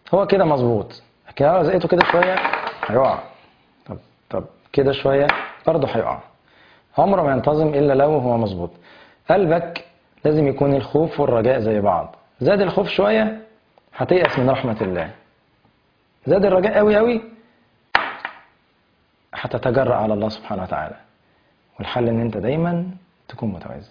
هو كده مظبوط لكن لو زقته كده شويه هيقع طب طب كده شويه برضه هيقع عمره ما ينتظم الا لو هو مظبوط قلبك لازم يكون الخوف والرجاء زي بعض زاد الخوف شويه هتيأس من رحمه الله زاد الرجاء قوي قوي هتتجرأ على الله سبحانه وتعالى والحل ان انت دايما تكون متوازن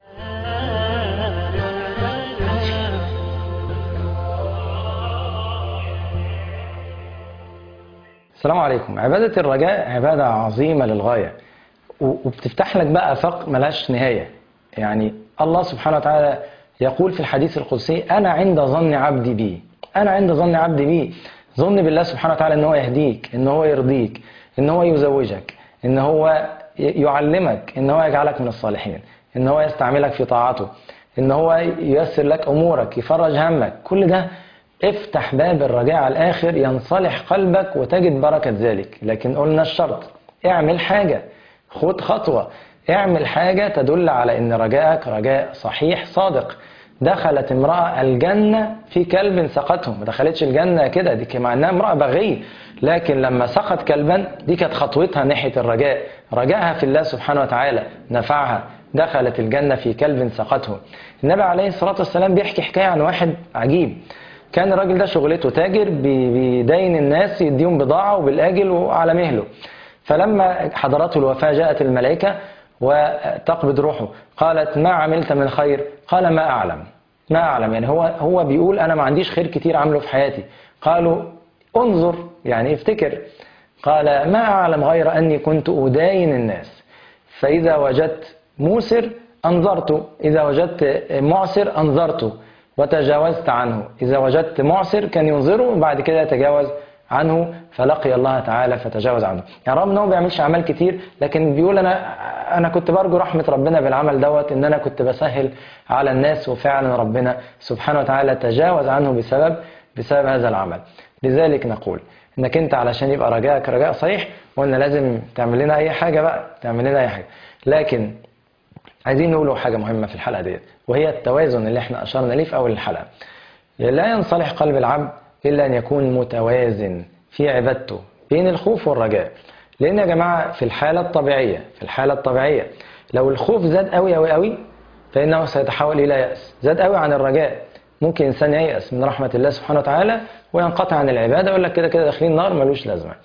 السلام عليكم عبادة الرجاء عبادة عظيمة للغاية و- وبتفتح لك بقى آفاق ملهاش نهاية يعني الله سبحانه وتعالى يقول في الحديث القدسي أنا عند ظن عبدي بي أنا عند ظن عبدي بي ظن بالله سبحانه وتعالى إن هو يهديك إن هو يرضيك إن هو يزوجك إن هو ي- يعلمك إن هو يجعلك من الصالحين إن هو يستعملك في طاعته إن هو ييسر لك أمورك يفرج همك كل ده افتح باب الرجاء على الآخر ينصلح قلبك وتجد بركة ذلك لكن قلنا الشرط اعمل حاجة خد خطوة اعمل حاجة تدل على ان رجائك رجاء صحيح صادق دخلت امرأة الجنة في كلب سقته ما دخلتش الجنة كده دي مع انها امرأة بغية لكن لما سقط كلبا دي كانت خطوتها ناحية الرجاء رجائها في الله سبحانه وتعالى نفعها دخلت الجنة في كلب سقته النبي عليه الصلاة والسلام بيحكي حكاية عن واحد عجيب كان الراجل ده شغلته تاجر بي- بيدين الناس يديهم بضاعة وبالآجل وعلى مهله فلما حضرته الوفاة جاءت الملائكة وتقبض روحه قالت ما عملت من خير قال ما أعلم ما أعلم يعني هو هو بيقول أنا ما عنديش خير كتير عامله في حياتي قالوا انظر يعني افتكر قال ما أعلم غير أني كنت أداين الناس فإذا وجدت موسر أنظرت إذا وجدت معسر أنظرت وتجاوزت عنه إذا وجدت معسر كان ينظره وبعد كده يتجاوز عنه فلقي الله تعالى فتجاوز عنه يعني رغم ان هو ما بيعملش اعمال كتير لكن بيقول انا انا كنت برجو رحمه ربنا بالعمل دوت ان انا كنت بسهل على الناس وفعلا ربنا سبحانه وتعالى تجاوز عنه بسبب بسبب هذا العمل لذلك نقول انك انت علشان يبقى رجائك رجاء صحيح وان لازم تعمل لنا اي حاجه بقى تعمل لنا اي حاجه لكن عايزين نقول حاجه مهمه في الحلقه ديت وهي التوازن اللي احنا اشرنا ليه في اول الحلقه لا ينصلح قلب العبد إلا أن يكون متوازن في عبادته بين الخوف والرجاء لأن يا جماعة في الحالة الطبيعية في الحالة الطبيعية لو الخوف زاد قوي قوي قوي فإنه سيتحول إلى يأس زاد قوي عن الرجاء ممكن إنسان ييأس من رحمة الله سبحانه وتعالى وينقطع عن العبادة ويقول لك كده كده داخلين نار ملوش لازمة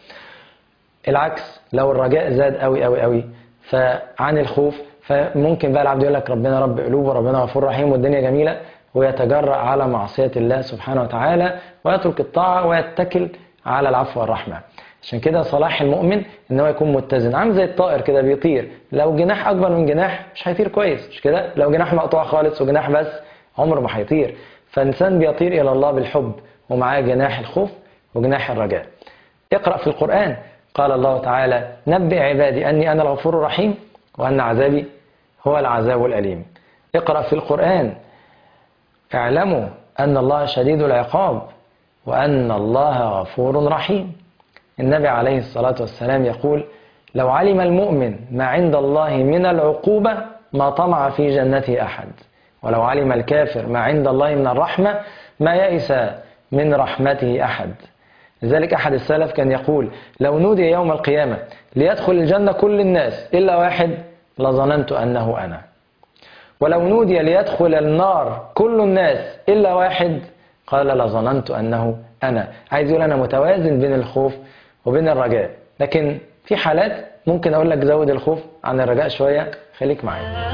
العكس لو الرجاء زاد قوي قوي قوي فعن الخوف فممكن بقى العبد يقول لك ربنا رب قلوب وربنا غفور رحيم والدنيا جميله ويتجرأ على معصيه الله سبحانه وتعالى ويترك الطاعه ويتكل على العفو والرحمه. عشان كده صلاح المؤمن ان هو يكون متزن عامل زي الطائر كده بيطير لو جناح اكبر من جناح مش هيطير كويس مش كده لو جناح مقطوع خالص وجناح بس عمره ما هيطير فانسان بيطير الى الله بالحب ومعاه جناح الخوف وجناح الرجاء اقرأ في القرآن قال الله تعالى نبئ عبادي أني أنا الغفور الرحيم وأن عذابي هو العذاب الأليم اقرأ في القرآن اعلموا أن الله شديد العقاب وأن الله غفور رحيم النبي عليه الصلاة والسلام يقول لو علم المؤمن ما عند الله من العقوبة ما طمع في جنته أحد ولو علم الكافر ما عند الله من الرحمة ما يئس من رحمته أحد لذلك أحد السلف كان يقول لو نودي يوم القيامة ليدخل الجنة كل الناس إلا واحد لظننت أنه أنا ولو نودي ليدخل النار كل الناس إلا واحد قال لظننت أنه أنا عايز يقول أنا متوازن بين الخوف وبين الرجاء لكن في حالات ممكن أقول لك زود الخوف عن الرجاء شوية خليك معايا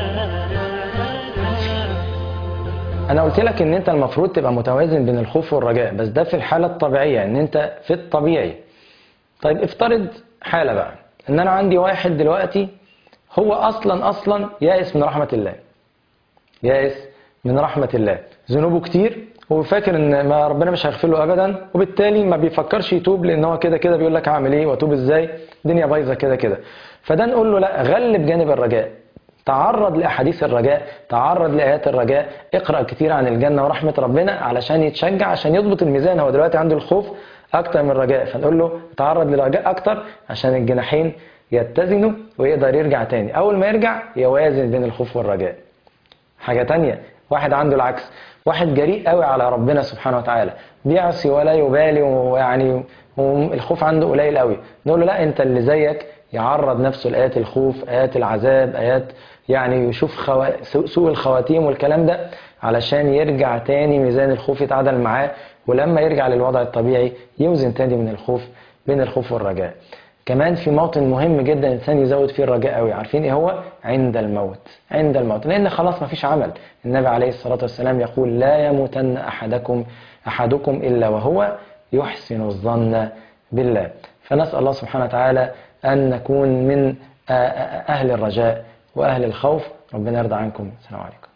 انا قلت لك ان انت المفروض تبقى متوازن بين الخوف والرجاء بس ده في الحاله الطبيعيه ان انت في الطبيعي طيب افترض حاله بقى ان انا عندي واحد دلوقتي هو اصلا اصلا يائس من رحمه الله يائس من رحمه الله ذنوبه كتير وفاكر ان ما ربنا مش هيغفر له ابدا وبالتالي ما بيفكرش يتوب لان هو كده كده بيقول لك هعمل ايه واتوب ازاي الدنيا بايظه كده كده فده نقول له لا غلب جانب الرجاء تعرض لأحاديث الرجاء تعرض لآيات الرجاء اقرأ كتير عن الجنة ورحمة ربنا علشان يتشجع عشان يضبط الميزان هو دلوقتي عنده الخوف أكتر من الرجاء فنقول له تعرض للرجاء أكتر عشان الجناحين يتزنوا ويقدر يرجع تاني أول ما يرجع يوازن بين الخوف والرجاء حاجة تانية واحد عنده العكس واحد جريء قوي على ربنا سبحانه وتعالى بيعصي ولا يبالي ويعني الخوف عنده قليل قوي نقول له لا انت اللي زيك يعرض نفسه لآيات الخوف آيات العذاب آيات يعني يشوف خوا... سوء الخواتيم والكلام ده علشان يرجع تاني ميزان الخوف يتعادل معاه ولما يرجع للوضع الطبيعي يوزن تاني من الخوف بين الخوف والرجاء كمان في موطن مهم جدا الانسان يزود فيه الرجاء قوي عارفين ايه هو عند الموت عند الموت لان خلاص ما فيش عمل النبي عليه الصلاه والسلام يقول لا يموتن احدكم احدكم الا وهو يحسن الظن بالله فنسال الله سبحانه وتعالى ان نكون من اهل الرجاء واهل الخوف ربنا يرضى عنكم السلام عليكم